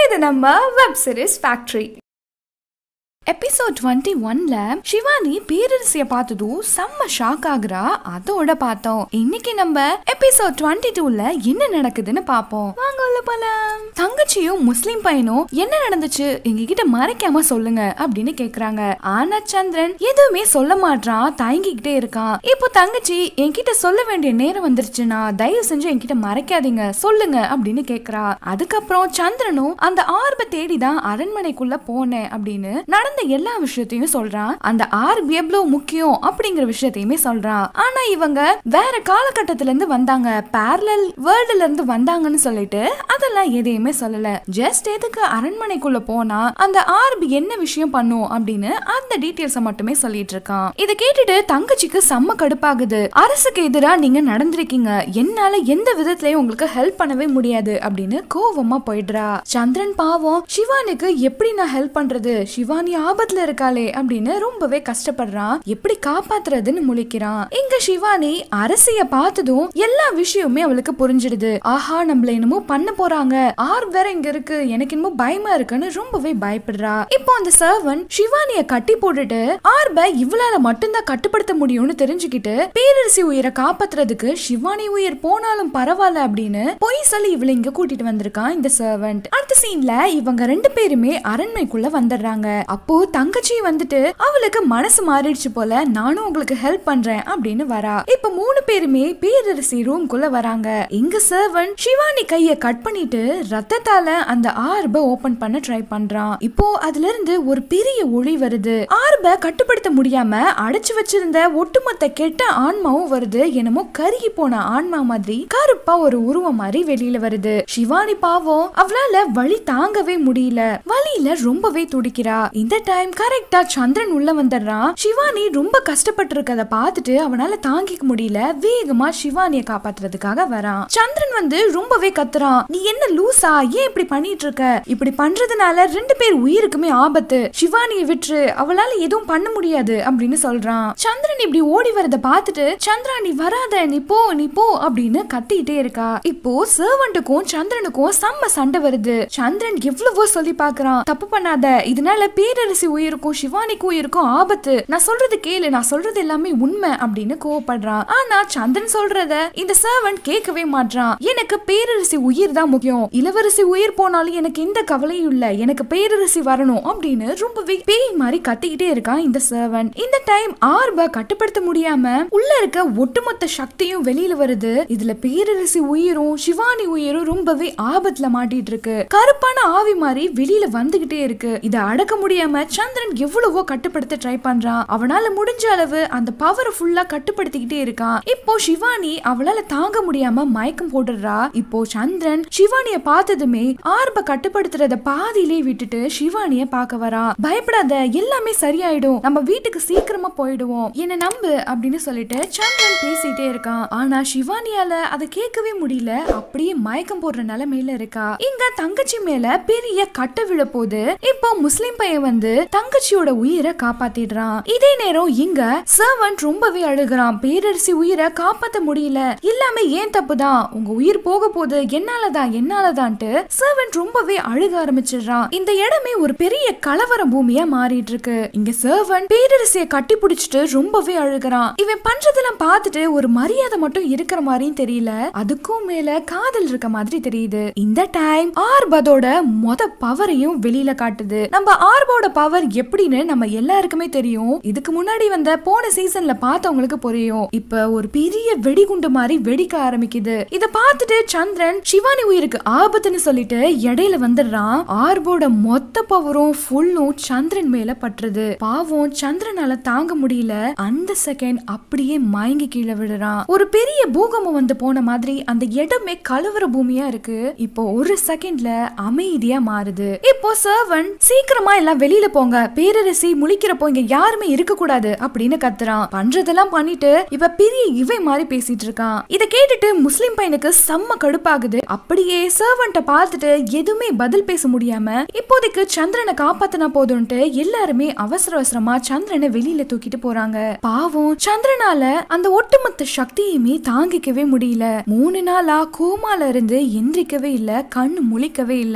இது நம்ம web series factory episode twenty ஒன்ல சிவானி பேரரசிய பார்த்ததும் செம்ம ஷாக் ஆகுறா அதோட பார்த்தோம் இன்னைக்கு நம்ம எபிசோட் டுவெண்ட்டி டூல என்ன நடக்குதுன்னு பாப்போம் வாங்க உள்ள போலாம் தங்கச்சியும் முஸ்லிம் பையனும் என்ன நடந்துச்சு எங்ககிட்ட மறைக்காம சொல்லுங்க அப்படின்னு கேக்குறாங்க ஆனா சந்திரன் எதுவுமே சொல்ல மாட்டான் தயங்கிக்கிட்டே இருக்கான் இப்போ தங்கச்சி என்கிட்ட சொல்ல வேண்டிய நேரம் வந்துருச்சுன்னா தயவு செஞ்சு என்கிட்ட மறைக்காதீங்க சொல்லுங்க அப்படின்னு கேக்குறா அதுக்கப்புறம் சந்திரனும் அந்த ஆர்ப தேடிதான் அரண்மனைக்குள்ள போனேன் அப்படின்னு நடந்த எல்லா விஷயத்தையும் சொல்றான் அந்த ஆர்ப் எவ்வளவு முக்கியம் அப்படிங்கிற விஷயத்தையுமே சொல்றான் ஆனா இவங்க வேற காலகட்டத்துல இருந்து வந்தாங்க பேரலல் வேர்ல்டுல இருந்து வந்தாங்கன்னு சொல்லிட்டு அதெல்லாம் எதையுமே சொல்லல ஜஸ்ட் எதுக்கு அரண்மனைக்குள்ள போனா அந்த ஆர்ப் என்ன விஷயம் பண்ணும் அப்படின்னு அந்த டீட்டெயில்ஸ மட்டுமே சொல்லிட்டு இருக்கான் இதை கேட்டுட்டு தங்கச்சிக்கு செம்ம கடுப்பாகுது அரசுக்கு எதிரா நீங்க நடந்திருக்கீங்க என்னால எந்த விதத்திலயும் உங்களுக்கு ஹெல்ப் பண்ணவே முடியாது அப்படின்னு கோவமா போயிடுறா சந்திரன் பாவம் சிவானிக்கு எப்படி நான் ஹெல்ப் பண்றது சிவானி ஆபத்துல இருக்காளே அப்படின்னு ரொம்பவே கஷ்டப்படுறான் எப்படி காப்பாத்துறதுன்னு முழிக்கிறான் இங்க சிவானி அரசிய பார்த்ததும் எல்லா விஷயமுமே அவளுக்கு புரிஞ்சிடுது ஆஹா நம்மள என்னமோ பண்ண போறாங்க ஆர் வேற இங்க இருக்கு எனக்கு என்னமோ பயமா இருக்குன்னு ரொம்பவே பயப்படுறா இப்போ அந்த சர்வன் சிவானிய கட்டி போட்டுட்டு ஆர்ப இவளால மட்டும்தான் கட்டுப்படுத்த முடியும்னு தெரிஞ்சுக்கிட்டு பேரரசி உயிரை காப்பாத்துறதுக்கு சிவானி உயிர் போனாலும் பரவாயில்ல அப்படின்னு பொய் சொல்லி இவளை இங்க கூட்டிட்டு வந்திருக்கான் இந்த சர்வன்ட் அடுத்த சீன்ல இவங்க ரெண்டு பேருமே அரண்மைக்குள்ள வந்துடுறாங்க அப்போ தங்கச்சி வந்துட்டு அவளுக்கு மனசு மாறிடுச்சு போல நானும் உங்களுக்கு ஹெல்ப் பண்றேன் அப்படின்னு வரா இப்ப மூணு பேருமே பேரரசி ரூம்குள்ள வராங்க இங்க சர்வன் சிவானி கைய கட் பண்ணிட்டு ரத்தத்தால அந்த ஆர்ப ஓபன் பண்ண ட்ரை பண்றான் இப்போ அதுல இருந்து ஒரு பெரிய ஒளி வருது ஆர்ப கட்டுப்படுத்த முடியாம அடைச்சு வச்சிருந்த ஒட்டுமொத்த கெட்ட ஆன்மாவும் வருது என்னமோ கருகி போன ஆன்மா மாதிரி கருப்பா ஒரு உருவம் மாதிரி வெளியில வருது சிவானி பாவம் அவளால வலி தாங்கவே முடியல வலியில ரொம்பவே துடிக்கிறா இந்த டைம் கரெக்டா சந்திரன் உள்ள வந்துடுறான் சிவானி ரொம்ப கஷ்டப்பட்டு இருக்கத பார்த்துட்டு அவனால தாங்கிக்க முடியல வேகமா சிவானிய காப்பாத்துறதுக்காக வரான் சந்திரன் வந்து ரொம்பவே கத்துறான் நீ என்ன லூசா ஏன் இப்படி பண்ணிட்டு இருக்க இப்படி பண்றதுனால ரெண்டு பேர் உயிருக்குமே ஆபத்து சிவானியை விட்டுரு அவளால எதுவும் பண்ண முடியாது அப்படின்னு சொல்றான் சந்திரன் இப்படி ஓடி வரத பார்த்துட்டு சந்திரா நீ வராத நீ போ நீ போ அப்படின்னு கத்திட்டே இருக்கா இப்போ சர்வன்ட்டுக்கும் சந்திரனுக்கும் செம்ம சண்டை வருது சந்திரன் எவ்வளவோ சொல்லி பாக்குறான் தப்பு பண்ணாத இதனால பேரரசி உயிருக்கும் சிவானிக்கும் உயிருக்கும் ஆபத்து நான் சொல்றது கேளு நான் சொல்றது எல்லாமே உண்மை அப்படின்னு கோவப்படுறான் ஆனா சந்திரன் சொல்றத இந்த சர்வன் கேட்கவே மாட்றான் எனக்கு பேரரசி உயிர் தான் முக்கியம் இளவரசி உயிர் போனாலும் எனக்கு எந்த கவலையும் இல்ல எனக்கு பேரரசி வரணும் அப்படின்னு ரொம்பவே பேய் மாதிரி கத்திக்கிட்டே இருக்கான் இந்த சர்வன் இந்த டைம் ஆர்ப கட்டுப்படுத்த முடியாம உள்ள இருக்க ஒட்டுமொத்த சக்தியும் வெளியில வருது இதுல பேரரசி உயிரும் சிவானி உயிரும் ரொம்பவே ஆபத்துல மாட்டிட்டு இருக்கு கருப்பான ஆவி மாதிரி வெளியில வந்துகிட்டே இருக்கு இத அடக்க முடியாம சந்திரன் எவ்வளவோ கட்டுப்படுத்த ட்ரை பண்றான் அவனால முடிஞ்ச அளவு அந்த பவரை ஃபுல்லா கட்டுப்படுத்திக்கிட்டே இருக்கான் இப்போ சிவானி அவளால தாங்க முடியாம மயக்கம் போடுறா இப்போ சந்திரன் சிவானிய பார்த்ததுமே ஆர்ப கட்டுப்படுத்துறத பாதியிலே விட்டுட்டு சிவானிய பார்க்க வரா பயப்படாத எல்லாமே சரியாயிடும் நம்ம வீட்டுக்கு சீக்கிரமா போயிடுவோம் என்ன நம்பு அப்படின்னு சொல்லிட்டு சந்திரன் பேசிட்டே இருக்கான் ஆனா சிவானியால அதை கேட்கவே முடியல அப்படியே மயக்கம் போடுற நிலைமையில இருக்கா இங்க தங்கச்சி மேல பெரிய கட்ட விழ போது இப்போ முஸ்லிம் பையன் வந்து தங்கச்சியோட உயிரை காப்பாத்திடுறான் இதே நேரம் இங்க சர்வன்ட் ரொம்பவே அழுகுறான் பேரரசி உயிரை காப்பாத்த முடியல எல்லாமே ஏன் தப்பு தான் உங்க உயிர் போக போகுது என்னாலதான் என்னாலதான்ட்டு சர்வன்ட் ரொம்பவே அழுக ஆரம்பிச்சிடுறான் இந்த இடமே ஒரு பெரிய கலவர பூமியா மாறிட்டு இருக்கு இங்க சர்வன்ட் பேரரசிய கட்டி பிடிச்சிட்டு ரொம்பவே அழுகுறான் இவன் பண்றதெல்லாம் பார்த்துட்டு ஒரு மரியாதை மட்டும் இருக்கிற மாதிரியும் தெரியல அதுக்கும் மேல காதல் இருக்க மாதிரி தெரியுது இந்த டைம் ஆர்பதோட மொத பவரையும் வெளியில காட்டுது நம்ம ஆர்போட பவர் எப்படின்னு நம்ம எல்லாருக்குமே தெரியும் இதுக்கு முன்னாடி வந்த போன சீசன்ல பார்த்தவங்களுக்கு புரியும் இப்ப ஒரு பெரிய வெடிகுண்டு மாதிரி வெடிக்க ஆரம்பிக்குது இத பார்த்துட்டு சந்திரன் சிவானி உயிருக்கு ஆபத்துன்னு சொல்லிட்டு இடையில வந்துடுறான் ஆர்போட மொத்த பவரும் ஃபுல்லும் சந்திரன் மேல பட்டுறது பாவம் சந்திரனால தாங்க முடியல அந்த செகண்ட் அப்படியே மயங்கி கீழே விடுறான் ஒரு பெரிய பூகம்பம் வந்து போன மாதிரி அந்த இடமே கலவர பூமியா இருக்கு இப்போ ஒரு செகண்ட்ல அமைதியா மாறுது இப்போ சர்வன் சீக்கிரமா எல்லாம் வெளியில போங்க பேரரசி முழிக்கிறப்போ இங்க யாருமே இருக்க கூடாது அப்படின்னு கத்துறான் பண்றதெல்லாம் பண்ணிட்டு இப்ப பெரிய இவை மாதிரி பேசிட்டு இருக்கான் இத கேட்டுட்டு முஸ்லிம் பையனுக்கு செம்ம கடுப்பாகுது அப்படியே சர்வன்ட்ட பார்த்துட்டு எதுவுமே பதில் பேச முடியாம இப்போதைக்கு சந்திரனை காப்பாத்தினா போதும்ட்டு எல்லாருமே அவசர அவசரமா சந்திரனை வெளியில தூக்கிட்டு போறாங்க பாவம் சந்திரனால அந்த ஒட்டுமொத்த சக்தியுமே தாங்கிக்கவே முடியல மூணு நாளா கோமால இருந்து எந்திரிக்கவே இல்ல கண்ணு முழிக்கவே இல்ல மூணு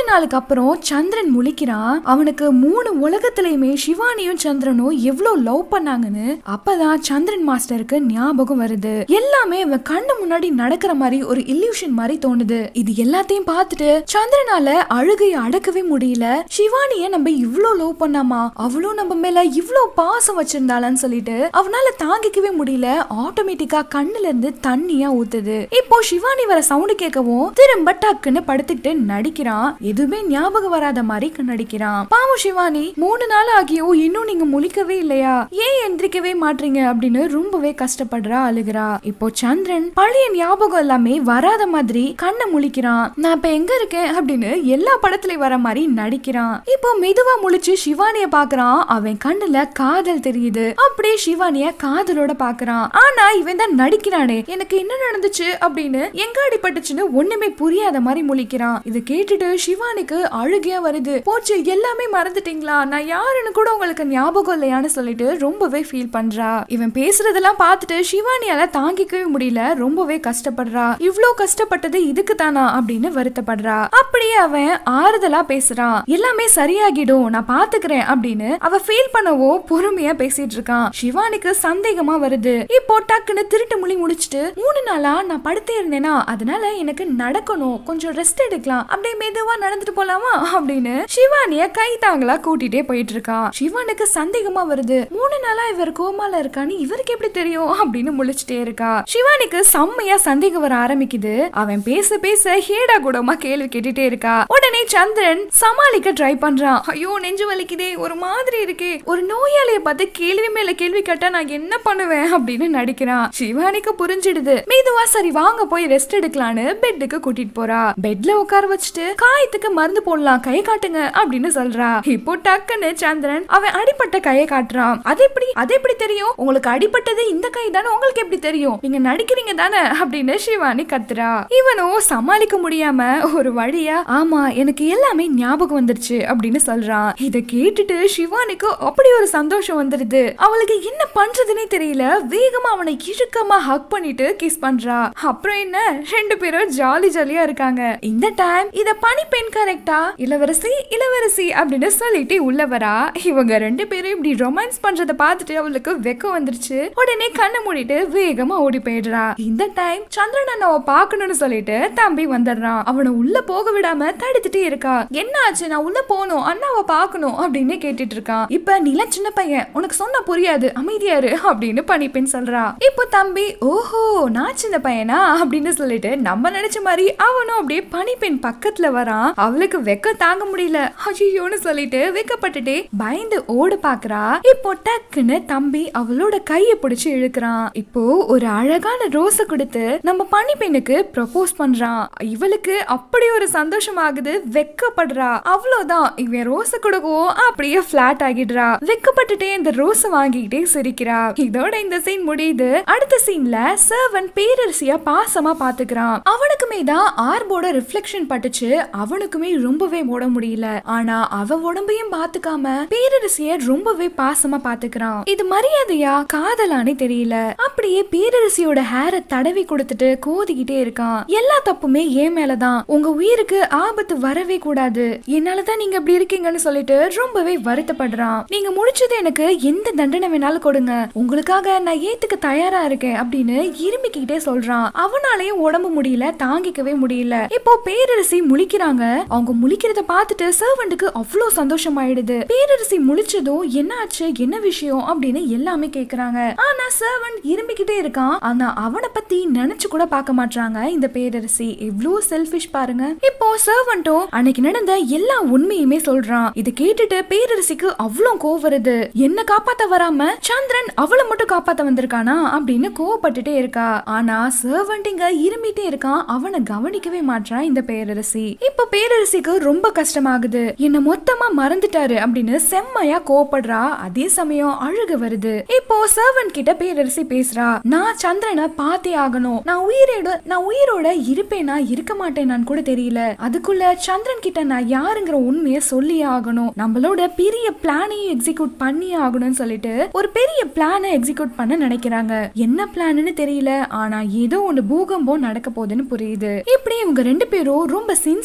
மூணு நாளுக்கு அப்புறம் சந்திரன் முழிக்கிறான் அவனுக்கு மூணு உலகத்திலயுமே சிவானியும் சந்திரனும் எவ்வளவு லவ் பண்ணாங்கன்னு அப்பதான் சந்திரன் மாஸ்டருக்கு ஞாபகம் வருது எல்லாமே அவன் கண்ணு முன்னாடி நடக்கிற மாதிரி ஒரு இல்யூஷன் மாதிரி தோணுது இது எல்லாத்தையும் பார்த்துட்டு சந்திரனால அழுகையை அடக்கவே முடியல சிவானிய நம்ம இவ்ளோ லவ் பண்ணாமா அவளும் நம்ம மேல இவ்ளோ பாசம் வச்சிருந்தாளான்னு சொல்லிட்டு அவனால தாங்கிக்கவே முடியல ஆட்டோமேட்டிக்கா கண்ணுல இருந்து தண்ணியா ஊத்துது இப்போ சிவானி வர சவுண்ட் கேட்கவும் திரும்ப டக்குன்னு படுத்துக்கிட்டு நடிக்கிறான் எதுவுமே ஞாபகம் வராத மாதிரி நடிக்கிறான் பாவம் சிவானி மூணு நாள் ஆகியும் இன்னும் நீங்க முழிக்கவே இல்லையா ஏன் எந்திரிக்கவே மாட்டீங்க அப்படின்னு ரொம்பவே கஷ்டப்படுறா அழுகிறா இப்போ சந்திரன் பழைய ஞாபகம் எல்லாமே வராத மாதிரி கண்ணை முழிக்கிறான் நான் இப்ப எங்க இருக்கேன் அப்படின்னு எல்லா படத்துலயும் வர மாதிரி நடிக்கிறான் இப்போ மெதுவா முழிச்சு சிவானிய பாக்குறான் அவன் கண்ணுல காதல் தெரியுது அப்படியே சிவானிய காதலோட பாக்குறான் ஆனா இவன் தான் நடிக்கிறானே எனக்கு என்ன நடந்துச்சு அப்படின்னு எங்க அடிபட்டுச்சுன்னு ஒண்ணுமே புரியாத மாதிரி முழிக்கிறான் இதை கேட்டுட்டு சிவானிக்கு அழுகையா வருது போச்சு எல்லாமே மறந்துட்டீங்களா நான் யாருன்னு கூட உங்களுக்கு ஞாபகம் இல்லையான்னு சொல்லிட்டு ரொம்பவே ஃபீல் பண்றா இவன் பேசுறதெல்லாம் பார்த்துட்டு சிவானியால தாங்கிக்கவே முடியல ரொம்பவே கஷ்டப்படுறா இவ்ளோ கஷ்டப்பட்டது இதுக்கு தானா அப்படின்னு வருத்தப்படுறா அப்படியே அவன் ஆறுதலா பேசுறான் எல்லாமே சரியாகிடும் நான் பாத்துக்கிறேன் அப்படின்னு அவ ஃபீல் பண்ணவோ பொறுமையா பேசிட்டு இருக்கான் சிவானிக்கு சந்தேகமா வருது இப்போ டக்குன்னு திருட்டு முழி முடிச்சிட்டு மூணு நாளா நான் படுத்தே இருந்தேனா அதனால எனக்கு நடக்கணும் கொஞ்சம் ரெஸ்ட் எடுக்கலாம் அப்படியே மெதுவா நடந்துட்டு போலாமா அப்படின்னு சிவானிய கை தாங்களா கூட்டிட்டே போயிட்டு இருக்கான் சிவானுக்கு சந்தேகமா வருது மூணு நாளா இவர் கோமால இருக்கான்னு இவருக்கு எப்படி தெரியும் அப்படின்னு முழிச்சிட்டே இருக்கா சிவானிக்கு செம்மையா சந்தேகம் வர ஆரம்பிக்குது அவன் பேச பேச ஹேடா கூடமா கேள்வி கேட்டுட்டே இருக்கா உடனே சந்திரன் சமாளிக்க ட்ரை பண்றான் ஐயோ நெஞ்சு வலிக்குதே ஒரு மாதிரி இருக்கே ஒரு நோயாளிய பார்த்து கேள்வி மேல கேள்வி கேட்டா நான் என்ன பண்ணுவேன் அப்படின்னு நடிக்கிறான் சிவானிக்கு புரிஞ்சிடுது மெதுவா சரி வாங்க போய் ரெஸ்ட் எடுக்கலான்னு பெட்டுக்கு கூட்டிட்டு போறா பெட்ல உட்கார வச்சுட்டு காயத்துக்கு மருந்து போடலாம் கை காட்டுங்க அப்படின்னு சொல்றா இப்போ டக்குன்னு சந்திரன் அவன் அடிப்பட்ட கையை காட்டுறான் அது எப்படி அது எப்படி தெரியும் உங்களுக்கு அடிபட்டது இந்த கை தானே உங்களுக்கு எப்படி தெரியும் நீங்க நடிக்கிறீங்க தானே அப்படின்னு சிவானி கத்துறா இவனும் சமாளிக்க முடியாம ஒரு வழியா ஆமா எனக்கு எல்லாமே ஞாபகம் வந்துருச்சு அப்படின்னு சொல்றான் இத கேட்டுட்டு சிவானிக்கு அப்படி ஒரு சந்தோஷம் வந்துருது அவளுக்கு என்ன பண்றதுனே தெரியல வேகமா அவனை இறுக்கமா ஹக் பண்ணிட்டு கிஸ் பண்றா அப்புறம் என்ன ரெண்டு பேரும் ஜாலி ஜாலியா இருக்காங்க இந்த டைம் இத பனி பெண் கரெக்டா இளவரசி இளவரசி அப்படின்னு சொல்லிட்டு உள்ள வரா இவங்க ரெண்டு பேரும் இப்படி ரொமான்ஸ் பண்றத பார்த்துட்டு அவளுக்கு வெக்கம் வந்துருச்சு உடனே கண்ணை மூடிட்டு வேகமா ஓடி போயிடுறா இந்த டைம் சந்திரன் அண்ணாவை பார்க்கணும்னு சொல்லிட்டு தம்பி வந்துடுறான் அவனை உள்ள போக விடாம தடுத்துட்டே இருக்கா என்ன ஆச்சு நான் உள்ள போகணும் அண்ணாவை பார்க்கணும் அப்படின்னு கேட்டுட்டு இருக்கான் இப்ப நில சின்ன பையன் உனக்கு சொன்னா புரியாது அமைதியா இரு அப்படின்னு பணிப்பெண் சொல்றா இப்போ தம்பி ஓஹோ நான் சின்ன பையனா அப்படின்னு சொல்லிட்டு நம்ம நினைச்ச மாதிரி அவனும் அப்படியே பணிப்பெண் பக்கத்துல வரான் அவளுக்கு வெக்க தாங்க முடியல ஐயோன்னு சொல்லிட்டு வெக்கப்பட்டுட்டே பயந்து ஓட பாக்குறா இப்போ டக்குன்னு தம்பி அவளோட கைய பிடிச்சு இழுக்கிறான் இப்போ ஒரு அழகான ரோஸ கொடுத்து நம்ம பணிப்பெண்ணுக்கு ப்ரப்போஸ் பண்றான் இவளுக்கு அப்படி ஒரு சந்தோஷம் ஆகுது வெக்கப்படுறா அவ்வளவுதான் இவன் ரோஸ கொடுக்கவும் அப்படியே பிளாட் ஆகிடுறா வெக்கப்பட்டுட்டே இந்த ரோஸ வாங்கிக்கிட்டே சிரிக்கிறா இதோட இந்த சீன் முடியுது அடுத்த சீன்ல சர்வன் பேரரசியா பாசமா பாத்துக்கிறான் அவனுக்குமே தான் ஆர்போட ரிஃப்ளெக்ஷன் பட்டுச்சு அவனுக்குமே ரொம்பவே ஓட முடியல ஆனா அவ உடம்பையும் பாத்துக்காம பேரரசிய ரொம்பவே பாசமா பாத்துக்கிறான் இது மரியாதையா காதலானே தெரியல அப்படியே பேரரசியோட ஹேரை தடவி கொடுத்துட்டு கோதிக்கிட்டே இருக்கான் எல்லா தப்புமே என் மேலதான் உங்க உயிருக்கு ஆபத்து வரவே கூடாது என்னாலதான் நீங்க இப்படி இருக்கீங்கன்னு சொல்லிட்டு ரொம்பவே வருத்தப்படுறான் நீங்க முடிச்சது எனக்கு எந்த தண்டனை வேணாலும் கொடுங்க உங்களுக்காக நான் ஏத்துக்க தயாரா இருக்கேன் அப்படின்னு இருமிக்கிட்டே சொல்றான் அவனாலையும் உடம்பு முடியல தாங்கிக்கவே முடியல இப்போ பேரரசி முழிக்கிறாங்க அவங்க முழிக்கிறத பார்த்துட்டு சர்வெண்ட்டுக்கு அவ்வளோ சந்தோஷமாயிடுது பேரரசி முழிச்சதும் என்ன ஆச்சு என்ன விஷயம் அப்படின்னு எல்லாமே கேக்குறாங்க ஆனா சர்வன் இருமிக்கிட்டே இருக்கான் ஆனா அவனை பத்தி நினைச்சு கூட பார்க்க மாட்டாங்க இந்த பேரரசி எவ்வளோ செல்ஃபிஷ் பாருங்க இப்போ சர்வன்ட்டும் அன்னைக்கு நடந்த எல்லா உண்மையுமே சொல்றான் இதை கேட்டுட்டு பேரரசிக்கு அவ்வளோ கோவம் வருது என்ன காப்பாத்த வராம சந்திரன் அவளை மட்டும் காப்பாத்த வந்திருக்கானா அப்படின்னு கோவப்பட்டுட்டே இருக்கா ஆனா சர்வன்ட் இங்க இருமிட்டே இருக்கான் அவனை கவனிக்கவே மாட்டான் இந்த பேரரசி இப்போ பேரரசிக்கு ரொம்ப கஷ்டமாகுது என்ன மொத்தமா மறந்துட்டாரு அப்படின்னு செம்மையா கோவப்படுறா அதே சமயம் அழுக வருது இப்போ சர்வன்ட் கிட்ட பேரரசி பேசுறா நான் சந்திரனை பார்த்தே ஆகணும் நான் உயிரோட நான் உயிரோட இருப்பேனா இருக்க மாட்டேனான்னு கூட தெரியல அதுக்குள்ள சந்திரன் கிட்ட நான் யாருங்கிற உண்மையை சொல்லியே ஆகணும் நம்மளோட பெரிய பிளானையும் எக்ஸிக்யூட் பண்ணி ஆகணும்னு சொல்லிட்டு ஒரு பெரிய பிளானை எக்ஸிக்யூட் பண்ண நினைக்கிறாங்க என்ன பிளான்னு தெரியல ஆனா ஏதோ ஒன்று பூகம்பம் நடக்க போகுதுன்னு புரியுது இப்படி இவங்க ரெண்டு பேரும் ரொம்ப சின்சியரா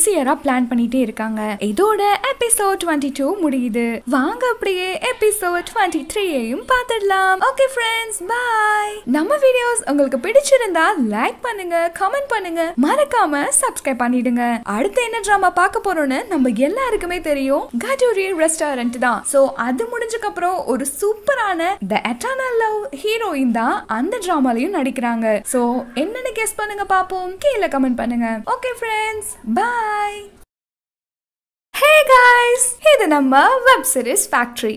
பிளான் பண்ணிட்டே இருக்காங்க இதோட எபிசோட் டுவெண்ட்டி டூ முடியுது வாங்க அப்படியே எபிசோட் டுவெண்ட்டி த்ரீயையும் பார்த்துடலாம் ஓகே ஃப்ரெண்ட்ஸ் பாய் நம்ம வீடியோஸ் உங்களுக்கு பிடிச்சிருந்தா லைக் பண்ணுங்க கமெண்ட் பண்ணுங்க மறக்காம சப்ஸ்கிரைப் பண்ணிடுங்க அடுத்து என்ன ட்ராமா பார்க்க போறோம்னு நம்ம எல்லாருக்குமே தெரியும் கஜூரி ரெஸ்டாரண்ட் தான் சோ அது முடிஞ்சதுக்கு அப்புறம் ஒரு சூப்பரான த எட்டர்னல் லவ் ஹீரோயின் தான் அந்த டிராமாலையும் நடிக்கிறாங்க சோ என்னன்னு கெஸ் பண்ணுங்க பாப்போம் கீழே கமெண்ட் பண்ணுங்க okay friends bye hey guys இது நம்ம web series factory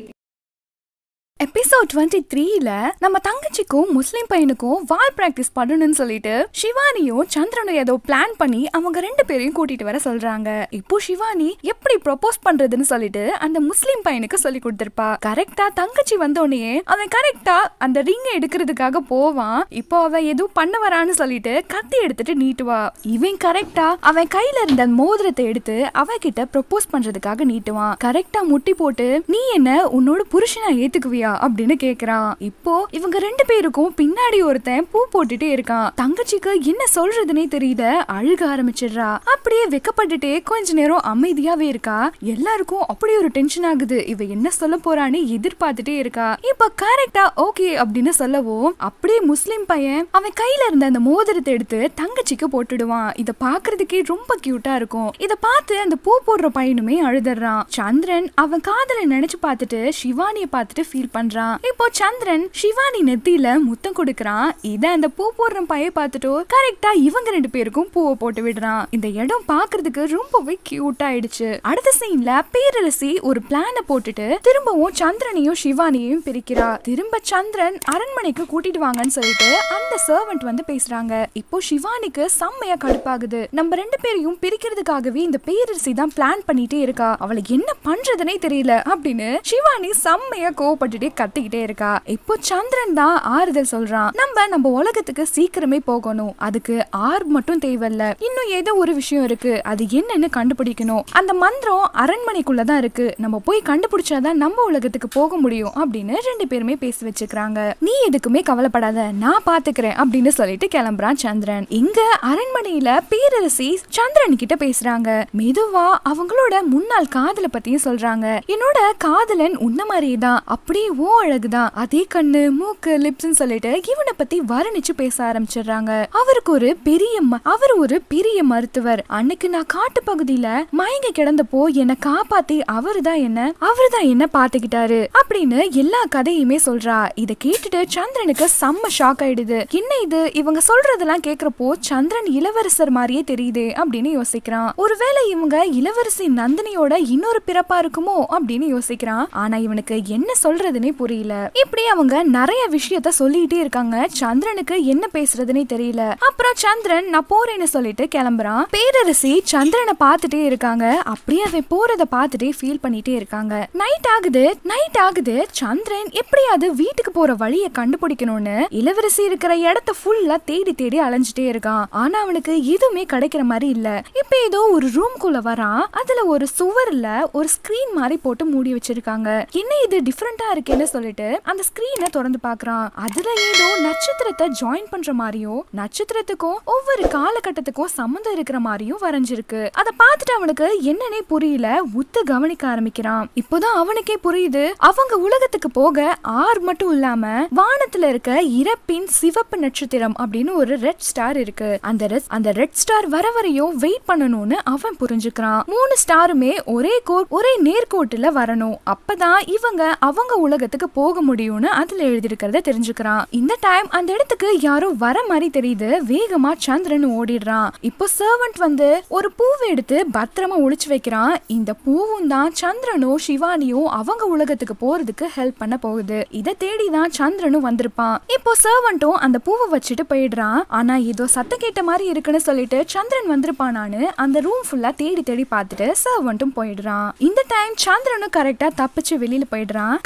episode twenty த்ரீல நம்ம தங்கச்சிக்கும் முஸ்லீம் பையனுக்கும் வால் பிராக்டிஸ் பண்ணணும்னு சொல்லிட்டு சிவானியும் சந்திரனும் ஏதோ பிளான் பண்ணி அவங்க ரெண்டு பேரையும் கூட்டிட்டு வர சொல்றாங்க இப்போ சிவானி எப்படி ப்ரொபோஸ் பண்றதுன்னு சொல்லிட்டு அந்த முஸ்லீம் பையனுக்கு சொல்லி கொடுத்திருப்பா கரெக்டா தங்கச்சி வந்தோடனே அவன் கரெக்டா அந்த ரிங்க எடுக்கிறதுக்காக போவான் இப்போ அவன் எதுவும் பண்ண வரான்னு சொல்லிட்டு கத்தி எடுத்துட்டு நீட்டுவா இவன் கரெக்டா அவன் கையில இருந்த அந்த மோதிரத்தை எடுத்து அவகிட்ட ப்ரொபோஸ் பண்றதுக்காக நீட்டுவான் கரெக்டா முட்டி போட்டு நீ என்ன உன்னோட புருஷனை ஏத்துக்குவியா அப்படின்னு கேக்குறான் இப்போ இவங்க ரெண்டு பேருக்கும் பின்னாடி ஒருத்தன் பூ போட்டுட்டே இருக்கான் தங்கச்சிக்கு என்ன சொல்றதுனே தெரியல அழுக ஆரம்பிச்சிடுறா அப்படியே வெக்கப்பட்டுட்டே கொஞ்ச நேரம் அமைதியாவே இருக்கா எல்லாருக்கும் அப்படியே ஒரு டென்ஷன் ஆகுது இவ என்ன சொல்ல போறான்னு எதிர்பார்த்துட்டே இருக்கா இப்ப கரெக்டா ஓகே அப்படின்னு சொல்லவும் அப்படியே முஸ்லிம் பையன் அவன் கையில இருந்த அந்த மோதிரத்தை எடுத்து தங்கச்சிக்கு போட்டுடுவான் இத பாக்குறதுக்கே ரொம்ப கியூட்டா இருக்கும் இத பார்த்து அந்த பூ போடுற பையனுமே அழுதுறான் சந்திரன் அவன் காதலை நினைச்சு பார்த்துட்டு சிவானிய பார்த்துட்டு ஃபீல் பண்றான் இப்போ சந்திரன் சிவானி நெத்தியில முத்தம் கொடுக்கறான் இத அந்த பூ போடுற பையன் பார்த்துட்டு கரெக்டா இவங்க ரெண்டு பேருக்கும் பூவை போட்டு விடுறான் இந்த இடம் பாக்குறதுக்கு ரொம்பவே கியூட் ஆயிடுச்சு அடுத்த சீன்ல பேரரசி ஒரு பிளான போட்டுட்டு திரும்பவும் சந்திரனையும் சிவானியையும் பிரிக்கிறா திரும்ப சந்திரன் அரண்மனைக்கு கூட்டிட்டு வாங்கன்னு சொல்லிட்டு அந்த சர்வெண்ட் வந்து பேசுறாங்க இப்போ சிவானிக்கு செம்மையா கடுப்பாகுது நம்ம ரெண்டு பேரையும் பிரிக்கிறதுக்காகவே இந்த பேரரசி தான் பிளான் பண்ணிட்டே இருக்கா அவளுக்கு என்ன பண்றதுனே தெரியல அப்படின்னு சிவானி செம்மையா கோவப்பட்டுட்டே கத்திக்கிட்டே இருக்கா இப்போ சந்திரன் தான் ஆறுதல் சொல்றான் நம்ம நம்ம உலகத்துக்கு சீக்கிரமே போகணும் அதுக்கு ஆர் மட்டும் தேவையில்ல இன்னும் ஏதோ ஒரு விஷயம் இருக்கு அது என்னன்னு கண்டுபிடிக்கணும் அந்த மந்திரம் அரண்மனைக்குள்ள தான் இருக்கு நம்ம போய் கண்டுபிடிச்சாதான் நம்ம உலகத்துக்கு போக முடியும் அப்படின்னு ரெண்டு பேருமே பேசி வச்சுக்கிறாங்க நீ எதுக்குமே கவலைப்படாத நான் பாத்துக்கிறேன் அப்படின்னு சொல்லிட்டு கிளம்புறான் சந்திரன் இங்க அரண்மனையில பேரரசி சந்திரன் கிட்ட பேசுறாங்க மெதுவா அவங்களோட முன்னாள் காதல பத்தியும் சொல்றாங்க என்னோட காதலன் உன்ன மாதிரியே தான் அப்படியே ஓ அழகுதான் அதே கண்ணு மூக்கு லிப்ஸ்னு சொல்லிட்டு இவனை பத்தி வர்ணிச்சு பேச ஆரம்பிச்சிடுறாங்க அவருக்கு ஒரு பெரிய ம- அவர் ஒரு பெரிய மருத்துவர் அன்னைக்கு நான் காட்டு பகுதியில மயங்கி கிடந்தப்போ என்னை காப்பாத்தி அவரு தான் என்ன அவரு தான் என்ன பாத்துக்கிட்டாரு அப்படின்னு எல்லா கதையுமே சொல்றா இத கேட்டுட்டு சந்திரனுக்கு செம்ம ஷாக் ஆயிடுது என்ன இது இவங்க சொல்றதெல்லாம் கேக்குறப்போ சந்திரன் இளவரசர் மாதிரியே தெரியுதே அப்படின்னு யோசிக்கிறான் ஒருவேளை இவங்க இளவரசி நந்தினியோட இன்னொரு பிறப்பா இருக்குமோ அப்படின்னு யோசிக்கிறான் ஆனா இவனுக்கு என்ன சொல்றதுனே புரியல இப்படி அவங்க நிறைய விஷயத்த சொல்லிட்டே இருக்காங்க சந்திரனுக்கு என்ன பேசுறதுனே தெரியல அப்புறம் சந்திரன் நான் போறேன்னு சொல்லிட்டு கிளம்புறான் பேரரசி சந்திரனை பார்த்துட்டே இருக்காங்க அப்படியே அவன் போறத பார்த்துட்டே ஃபீல் பண்ணிட்டே இருக்காங்க நைட் ஆகுது நைட் ஆகுது சந்திரன் எப்படியாவது வீட்டுக்கு போற வழியை கண்டுபிடிக்கணும்னு இளவரசி இருக்கிற இடத்த ஃபுல்லா தேடி தேடி அலைஞ்சிட்டே இருக்கான் ஆனா அவனுக்கு எதுவுமே கிடைக்கிற மாதிரி இல்ல இப்ப ஏதோ ஒரு ரூம்குள்ள வரான் அதுல ஒரு சுவர்ல ஒரு ஸ்கிரீன் மாதிரி போட்டு மூடி வச்சிருக்காங்க என்ன இது டிஃப்ரெண்டா இருக்கேன்னு சொல்லிட்டு அந்த ஸ்கிரீனை திறந்து பார்க்கறான் அதுல ஏதோ நட்சத்திரத்தை ஜாயின் பண்ற மாதிரியும் நட்சத்திரத்துக்கும் ஒவ்வொரு காலகட்டத்துக்கும் சம்மந்தம் இருக்கிற மாதிரியும் வரைஞ்சிருக்கு அதை பார்த்துட்டு அவனுக்கு என்னன்னே புரியல உத்து கவனிக்க ஆரம்பிக்கிறான் இப்போதான் அவனுக்கே புரியுது அவங்க உலகத்துக்கு போக ஆர் மட்டும் இல்லாம வானத்துல இருக்க இறப்பின் சிவப்பு நட்சத்திரம் அப்படின்னு ஒரு ரெட் ஸ்டார் இருக்கு அந்த red- அந்த ரெட் ஸ்டார் வர வரையும் வெயிட் பண்ணணும்னு அவன் புரிஞ்சுக்கிறான் மூணு ஸ்டாருமே ஒரே கோர் ஒரே நேர்கோட்டுல வரணும் அப்பதான் இவங்க அவங்க உலகத்துக்கு போக முடியும்னு அதுல எழுதியிருக்கிறத தெரிஞ்சுக்கிறான் இந்த டைம் அந்த இடத்துக்கு யாரோ வர மாதிரி தெரியுது வேகமா சந்திரன் ஓடிடுறான் இப்போ சர்வன்ட் வந்து ஒரு பூவை எடுத்து பத்திரமா ஒளிச்சு வைக்கிறான் இந்த பூவும் தான் சந்திரனும் சிவானியும் அவங்க உலகத்துக்கு போறதுக்கு ஹெல்ப் பண்ண போகுது இதை தேடி தான் சந்திரனும் வந்திருப்பான் இப்போ சர்வன்ட்டும் அந்த பூவை வச்சுட்டு போயிடுறான் ஆனா ஏதோ சத்தம் கேட்ட மாதிரி இருக்குன்னு சொல்லிட்டு சந்திரன் வந்திருப்பானான்னு அந்த ரூம் ஃபுல்லா தேடி தேடி பார்த்துட்டு சர்வன்ட்டும் போயிடுறான் இந்த டைம் சந்திரனும் கரெக்டா தப்பிச்சு வெளியில போயிடுறான் காலையில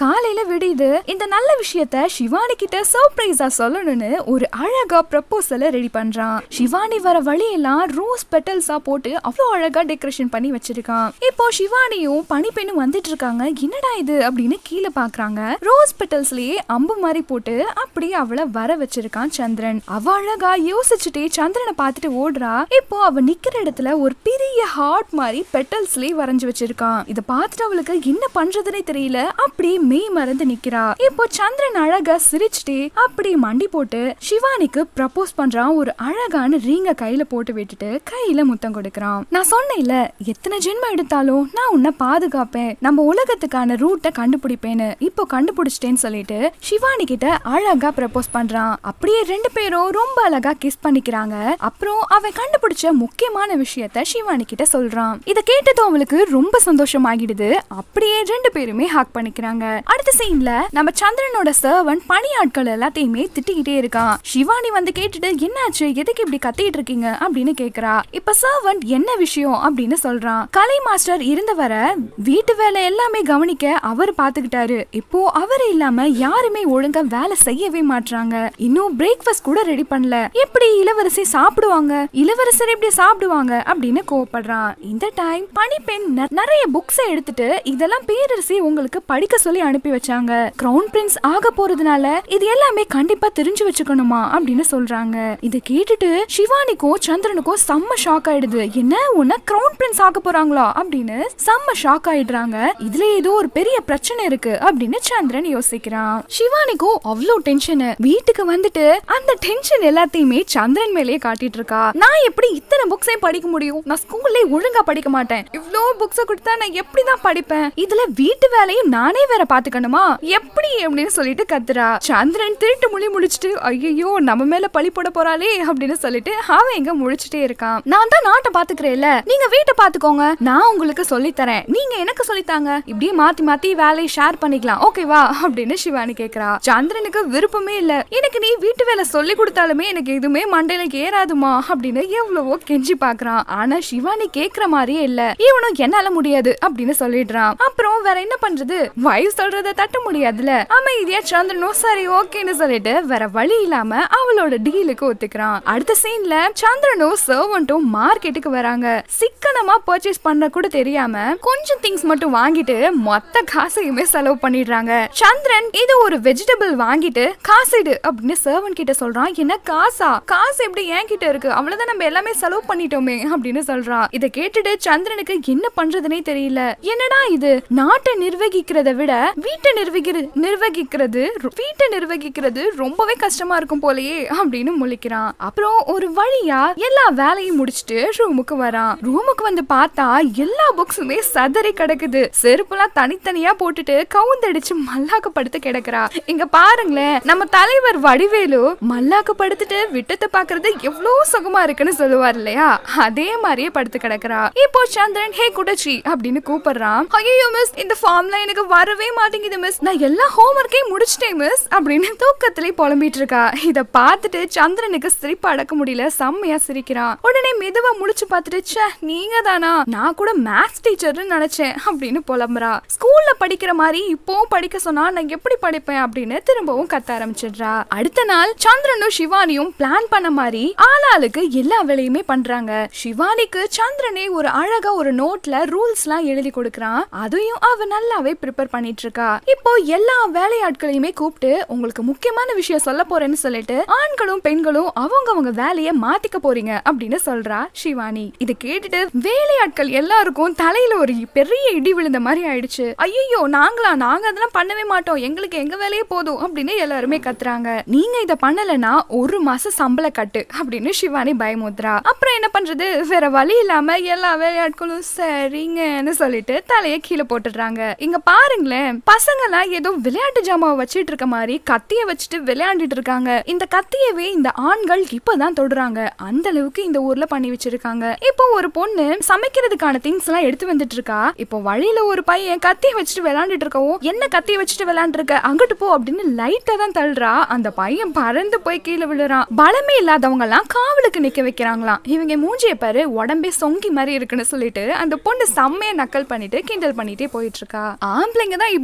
விடியுது இந்த நல்ல விஷயத்த சிவானி கிட்ட சர்ப்ரைஸா சொல்லணும்னு ஒரு அழகா ப்ரப்போசலை ரெடி பண்றான் சிவானி வர வழியெல்லாம் ரோஸ் பெட்டல்ஸா போட்டு அவ்வளோ அழகா டெக்கரேஷன் பண்ணி வச்சிருக்கான் இப்போ சிவானியும் பனிப்பெண்ணும் வந்துட்டு இருக்காங்க என்னடா இது அப்படின்னு கீழே பாக்குறாங்க ரோஸ் பெட்டல்ஸ்லயே அம்பு மாதிரி போட்டு அப்படியே அவளை வர வச்சிருக்கான் சந்திரன் அவ அழகா யோசிச்சுட்டே சந்திரனை பார்த்துட்டு ஓடுறா இப்போ அவ நிக்கிற இடத்துல ஒரு பெரிய ஹார்ட் மாதிரி பெட்டல்ஸ்லயே வரைஞ்சு வச்சிருக்கான் இத பார்த்துட்டு அவளுக்கு என்ன பண்றதுனே தெரியல அப்படியே மெய் மறந்து நிக்கிறா இப்போ சந்திரன் அழகா சிரிச்சுட்டே அப்படியே மண்டி போட்டு சிவானிக்கு ப்ரப்போஸ் பண்றான் ஒரு அழகான ரீங்க கையில போட்டு விட்டுட்டு கையில முத்தம் கொடுக்கறான் நான் சொன்னேன்ல எத்தனை ஜென்மம் எடுத்தாலும் நான் உன்னை பாதுகாப்பேன் நம்ம உலகத்துக்கான ரூட்டை கண்டுபிடிப்பேன்னு இப்போ கண்டுபிடிச்சிட்டேன்னு சொல்லிட்டு சிவானி கிட்ட அழகா ப்ரப்போஸ் பண்றான் அப்படியே ரெண்டு பேரும் ரொம்ப அழகா கிஸ் பண்ணிக்கிறாங்க அப்புறம் அவன் கண்டுபிடிச்ச முக்கியமான விஷயத்த சிவானி கிட்ட சொல்றான் இத கேட்டதும் அவளுக்கு ரொம்ப சந்தோஷம் ஆகிடுது அப்படியே ரெண்டு பேருமே ஹாக் பண்ணிக்கிறாங்க அடுத்த சீன்ல நம்ம சந்திரனோட சர்வன் பணியாட்கள் எல்லாத்தையுமே திட்டிக்கிட்டே இருக்கான் சிவானி வந்து கேட்டுட்டு என்னாச்சு எதுக்கு இப்படி கத்திட்டு இருக்கீங்க அப்படின்னு கேக்குறா இப்ப சர்வன்ட் என்ன விஷயம் அப்படின்னு சொல்றான் கலை மாஸ்டர் இருந்தவரை வீட்டு வேலை எல்லாமே கவனிக்க அவர் பாத்துக்கிட்டாரு இப்போ அவர் இல்லாம யாருமே ஒழுங்கா வேலை செய்யவே மாட்றாங்க இன்னும் பிரேக்ஃபாஸ்ட் கூட ரெடி பண்ணல எப்படி இளவரசி சாப்பிடுவாங்க இளவரசர் எப்படி சாப்பிடுவாங்க அப்படின்னு கோவப்படுறான் இந்த டைம் பனிப்பெண் ந- நிறைய புக்ஸ் எடுத்துட்டு இதெல்லாம் பேரரசி உங்களுக்கு படிக்க சொல்லி அனுப்பி வச்சாங்க கிரவுன் பிரின்ஸ் ஆக போறதுனால இது எல்லாமே கண்டிப்பா தெரிஞ்சு வச்சுக்கணுமா அப்படின்னு சொல்றாங்க இத கேட்டுட்டு சிவானிக்கும் சந்திரனுக்கும் செம்ம ஷாக் ஆயிடுது என்ன உன்ன கிரவுன் பிரின்ஸ் ஆக போறாங்களா அப்படின்னு செம்ம ஷாக் ஆயிடுறாங்க இதுல ஏதோ ஒரு பெரிய பிரச்சனை இருக்கு அப்படின்னு சந்திரன் யோசிக்கிறான் சிவானிக்கும் அவ்வளோ டென்ஷன் வீட்டுக்கு வந்துட்டு அந்த டென்ஷன் எல்லாத்தையுமே சந்திரன் மேலேயே காட்டிட்டு இருக்கா நான் எப்படி இத்தனை புக்ஸையும் படிக்க முடியும் நான் ஸ்கூல்ல ஒழுங்கா படிக்க மாட்டேன் இவ்ளோ புக்ஸ கொடுத்தா நான் எப்படிதான் படிப்பேன் இதுல வீட்டு வேலையும் நானே வேற பாத்துக்கணுமா எப்படி அப்படின்னு சொல்லிட்டு கத்துறா சந்திரன் திருட்டு மொழி முடிச்சிட்டு ஐயோ நம்ம மேல பழி போட போறாளே அப்படின்னு சொல்லிட்டு அவன் எங்க முழிச்சிட்டே இருக்கான் நான் தான் நாட்டை பாத்துக்கிறேன்ல நீங்க வீட்டை பாத்துக்கோங்க நான் உங்களுக்கு சொல்லி தரேன் நீங்க எனக்கு சொல்லித்தாங்க இப்படியே மாத்தி மாத்தி வேலையை ஷேர் பண்ணிக்கலாம் ஓகேவா அப்படின்னு சிவானி கேக்குறா சந்திரனுக்கு விருப்பமே இல்ல எனக்கு நீ வீட்டு வேலை சொல்லி கொடுத்தாலுமே எனக்கு எதுவுமே மண்டையில ஏறாதுமா அப்படின்னு எவ்வளவோ கெஞ்சி பாக்குறான் ஆனா சிவானி கேக்குற மாதிரியே இல்ல இவனும் என்னால முடியாது அப்படின்னு சொல்லிடுறான் அப்புறம் வேற என்ன பண்றது வயசு சொல்றத தட்ட முடியாதுல அமைதியா சந்திரனும் சரி ஓகேன்னு சொல்லிட்டு வேற வழி இல்லாம அவளோட டீலுக்கு ஒத்துக்கிறான் அடுத்த சீன்ல சந்திரனும் சர்வன்ட்டும் மார்க்கெட்டுக்கு வராங்க சிக்கனமா பர்ச்சேஸ் பண்ண கூட தெரியாம கொஞ்சம் திங்ஸ் மட்டும் வாங்கிட்டு மொத்த காசையுமே செலவு பண்ணிடுறாங்க சந்திரன் இது ஒரு வெஜிடபிள் வாங்கிட்டு காசிடு அப்படின்னு சர்வன் கிட்ட சொல்றான் என்ன காசா காசு எப்படி என் கிட்ட இருக்கு அவ்வளவுதான் நம்ம எல்லாமே செலவு பண்ணிட்டோமே அப்படின்னு சொல்றான் இதை கேட்டுட்டு சந்திரனுக்கு என்ன பண்றதுனே தெரியல என்னடா இது நாட்டை நிர்வகிக்கிறத விட வீட்டை நிர்வகிக்கிறது நிர்வகிக்கிறது வீட்டை நிர்வகிக்கிறது ரொம்பவே கஷ்டமா இருக்கும் போலயே அப்படின்னு முழிக்கிறான் அப்புறம் ஒரு வழியா எல்லா வேலையும் முடிச்சிட்டு ரூமுக்கு வரான் ரூமுக்கு வந்து பார்த்தா எல்லா புக்ஸுமே சதறி கிடக்குது செருப்புலாம் தனித்தனியா போட்டுட்டு கவுந்தடிச்சு மல்லாக்க படுத்து கிடக்குறா இங்க பாருங்களேன் நம்ம தலைவர் வடிவேலு மல்லாக்க படுத்துட்டு விட்டத்தை பாக்குறது எவ்வளவு சுகமா இருக்குன்னு சொல்லுவார் இல்லையா அதே மாதிரியே படுத்து கிடக்குறா இப்போ சந்திரன் ஹே குடச்சி அப்படின்னு கூப்பிடுறான் ஐயோ மிஸ் இந்த ஃபார்ம்ல எனக்கு வரவே மாட்டேங்குது மிஸ் நான் எல்லா ஹோம்ஒர்க்கையும் முடிச்சிட்டேன் மிஸ் அப்படின்னு தூக்கத்திலே புலம்பிட்டு இருக்கா இத பார்த்துட்டு சந்திரனுக்கு சிரிப்பு அடக்க முடியல செம்மையா சிரிக்கிறான் உடனே மெதுவா முடிச்சு பார்த்துட்டு ச்சே நீங்க தானா நான் கூட மேத்ஸ் டீச்சர்னு நினைச்சேன் அப்படின்னு புலம்புறா ஸ்கூல்ல படிக்கிற மாதிரி இப்போவும் படிக்க சொன்னா நான் எப்படி படிப்பேன் அப்படின்னு திரும்பவும் கத்த ஆரம்பிச்சிடுறா அடுத்த நாள் சந்திரனும் சிவானியும் பிளான் பண்ண மாதிரி ஆளாளுக்கு எல்லா வேலையுமே பண்றாங்க சிவானிக்கு சந்திரனே ஒரு அழகா ஒரு நோட்ல ரூல்ஸ் எல்லாம் எழுதி கொடுக்கறான் அதையும் அவ நல்லாவே ப்ரிப்பேர் பண்ணிட்டு இருக்கா இப்போ எல்லா வேலையாட்களையுமே கூப்பிட்டு உங்களுக்கு முக்கியமான விஷயம் சொல்ல போறேன்னு சொல்லிட்டு ஆண்களும் பெண்களும் அவங்க அவங்க வேலையை மாத்திக்க போறீங்க அப்படின்னு சொல்றா சிவானி இதை கேட்டுட்டு வேலையாட்கள் எல்லாருக்கும் தலையில ஒரு பெரிய இடி விழுந்த மாதிரி ஆயிடுச்சு ஐயோ நாங்களா நாங்க அதெல்லாம் பண்ணவே மாட்டோம் எங்களுக்கு எங்க வேலையே போதும் அப்படின்னு எல்லாருமே கத்துறாங்க நீங்க இத பண்ணலனா ஒரு மாசம் சம்பள கட்டு அப்படின்னு சிவானி பயமுத்துறா அப்புறம் என்ன பண்றது வேற வழி இல்லாம எல்லா வேலையாட்களும் சரிங்கன்னு சொல்லிட்டு தலையை கீழே போட்டுடுறாங்க இங்க பாருங்களேன் பசங்க எல்லாம் ஏதோ விளையாட்டு ஜாமாவை வச்சிட்டு இருக்க மாதிரி கத்திய வச்சுட்டு விளையாண்டுட்டு இருக்காங்க இந்த கத்தியவே இந்த ஆண்கள் இப்பதான் தொடுறாங்க அந்த அளவுக்கு இந்த ஊர்ல பண்ணி வச்சிருக்காங்க இப்போ ஒரு பொண்ணு சமைக்கிறதுக்கான திங்ஸ் எல்லாம் எடுத்து வந்துட்டு இருக்கா இப்போ வழியில ஒரு பையன் கத்திய வச்சுட்டு விளையாண்டுட்டு இருக்கவும் என்ன கத்திய வச்சுட்டு விளையாண்டுருக்க அங்கிட்டு போ அப்படின்னு லைட்டா தான் தள்ளுறா அந்த பையன் பறந்து போய் கீழே விழுறான் பலமே இல்லாதவங்க எல்லாம் காவலுக்கு நிக்க வைக்கிறாங்களாம் இவங்க மூஞ்சிய பாரு உடம்பே சொங்கி மாதிரி இருக்குன்னு சொல்லிட்டு அந்த பொண்ணு செம்மைய நக்கல் பண்ணிட்டு கிண்டல் பண்ணிட்டே போயிட்டு இருக்கா ஆம்பளைங்க தான் இப்படின்னா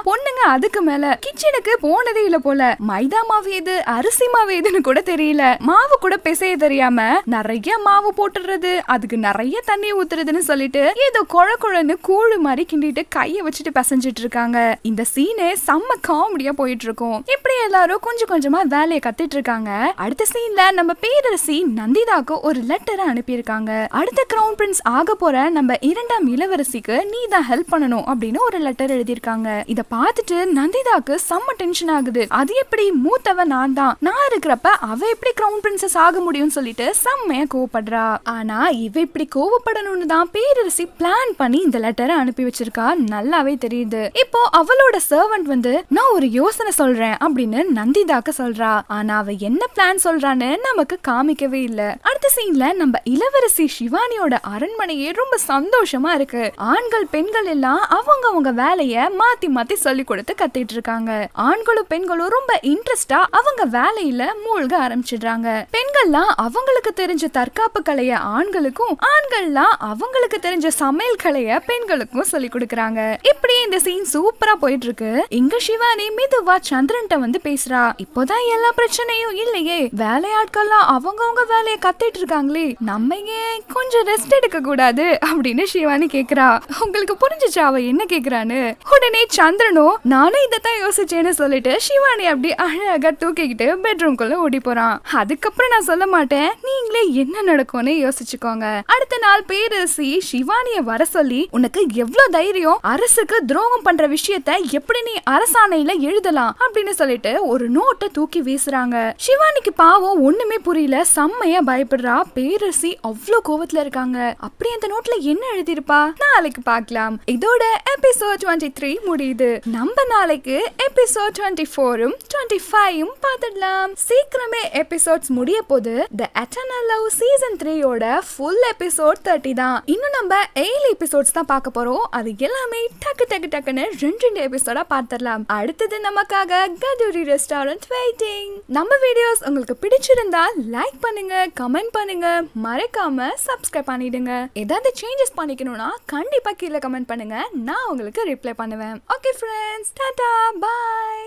பொண்ணுங்க அதுக்கு மேல கிச்சனுக்கு போனதே இல்ல போல மைதா மாவு எது அரிசி மாவு எதுன்னு கூட தெரியல மாவு கூட பிசைய தெரியாம நிறைய மாவு போட்டுறது அதுக்கு நிறைய தண்ணி ஊத்துறதுன்னு சொல்லிட்டு ஏதோ குழ குழன்னு கூழு மாதிரி கிண்டிட்டு கைய வச்சுட்டு பிசைஞ்சிட்டு இருக்காங்க இந்த சீனே செம்ம காமெடியா போயிட்டு இருக்கும் இப்படி எல்லாரும் கொஞ்சம் கொஞ்சமா வேலையை கத்துட்டு இருக்காங்க அடுத்த சீன்ல நம்ம பேரரசி நந்திதாக்கு ஒரு லெட்டரை அனுப்பியிருக்காங்க அடுத்த கிரவுன் பிரின்ஸ் ஆக போற நம்ம இரண்டாம் இளவரசிக்கு நீ தான் ஹெல்ப் பண்ணணும் அப்படின்னு ஒரு லெட்டர் எழுதியிருக்காங்க இத பார்த்துட்டு நந்திதாக்கு செம்ம டென்ஷன் ஆகுது அது எப்படி மூத்தவ நான் தான் நான் இருக்கிறப்ப அவ எப்படி கிரவுன் பிரின்சஸ் ஆக முடியும்னு சொல்லிட்டு செம்மையா கோவப்படுறா ஆனா இவ இப்படி கோவப்படணும்னு தான் பேரரசி பிளான் பண்ணி இந்த லெட்டரை அனுப்பி வச்சிருக்கா நல்லாவே தெரியுது இப்போ அவளோட சர்வன்ட் வந்து நான் ஒரு யோசனை சொல்றேன் அப்படின்னு நந்திதாக்கு சொல்றா ஆனா அவ என்ன பிளான் சொல்றான்னு நமக்கு காமிக்கவே இல்ல அடுத்த சீன்ல நம்ம இளவரசி சிவானியோட அரண்மனையே ரொம்ப சந்தோஷமா இருக்கு ஆண்கள் பெண்கள் எல்லாம் அவங்க அவங்க வேலைய மாத்தி மாத்தி சொல்லி கொடுத்து கத்திட்டு இருக்காங்க ஆண்களும் பெண்களும் ரொம்ப இன்ட்ரெஸ்டா அவங்க வேலையில மூழ்க ஆரம்பிச்சிடுறாங்க பெண்கள்லாம் அவங்களுக்கு தெரிஞ்ச தற்காப்பு கலைய ஆண்களுக்கும் ஆண்கள்லாம் அவங்களுக்கு தெரிஞ்ச சமையல் கலைய பெண்களுக்கும் சொல்லி கொடுக்கறாங்க இப்படி இந்த சீன் சூப்பரா போயிட்டு இருக்கு இங்க சிவானி மெதுவா சந்திரன்ட்ட வந்து பேசுறா இப்போதான் எல்லா பிரச்சனையும் இல்லையே வேலையாட்கள்லாம் அவங்கவங்க வேலையை கத்திட்டு இருக்காங்களே நம்ம ஏன் கொஞ்சம் ரெஸ்ட் எடுக்க கூடாது அப்படின்னு சிவானி கேக்குறா உங்களுக்கு புரிஞ்சுச்சா அவ என்ன கேக்குறான்னு உடனே சந்திரனும் நானும் இதைத்தான் யோசிச்சேன்னு சொல்லிட்டு சிவானி அப்படி அழகா தூக்கிக்கிட்டு பெட்ரூம்குள்ள ஓடி போறான் அதுக்கப்புறம் நான் சொல்ல மாட்டேன் நீங்களே என்ன நடக்கும்னு யோசிச்சுக்கோங்க அடுத்த நாள் பேரரசி சிவானிய வர சொல்லி உனக்கு எவ்வளவு தைரியம் அரசுக்கு துரோகம் பண்ற விஷயத்த எப்படி நீ அரசாணையில எழுதலாம் அப்படின்னு சொல்லிட்டு ஒரு நோட்டை தூக்கி வீசுறாங்க சிவானிக்கு பாவம் ஒண்ணுமே புரியல செம்மையா பயப்படுறா பேரரசி அவ்வளோ கோவத்துல இருக்காங்க அப்படி அந்த நோட்ல என்ன எழுதியிருப்பா நாளைக்கு பார்க்கலாம் இதோட எபிசோட் டுவெண்ட்டி த்ரீ முடியுது நம்ம நாளைக்கு எபிசோட் டுவெண்ட்டி ஃபோரும் டுவெண்ட்டி ஃபைவும் பார்த்துடலாம் சீக்கிரமே எபிசோட்ஸ் முடிய போது த எட்டர்னல் லவ் சீசன் த்ரீயோட ஃபுல் எபிசோட் தேர்ட்டி தான் இன்னும் நம்ம ஏழு எபிசோட்ஸ் தான் பார்க்க போறோம் அது எல்லாமே டக்கு டக்கு டக்குன்னு ரெண்டு ரெண்டு எபிசோடா பார்த்துடலாம் அடுத்தது நமக்காக கதூரி ரெஸ்டாரண்ட் வெயிட்டிங் நம்ம வீடியோஸ் உங்களுக்கு பிடிச்சிருந்தா லைக் பண்ணுங்க கமெண்ட் பண்ணுங்க மறக்காம சப்ஸ்கிரைப் பண்ணிடுங்க ஏதாவது சேஞ்சஸ் பண்ணிக்கணும்னா கண்டிப்பா கீழே கமெண்ட் பண்ணுங்க நான் உங்களுக்கு ரிப்ளை பண்ணுவேன் ஓகே ஃப்ரெண்ட்ஸ் டாடா பாய்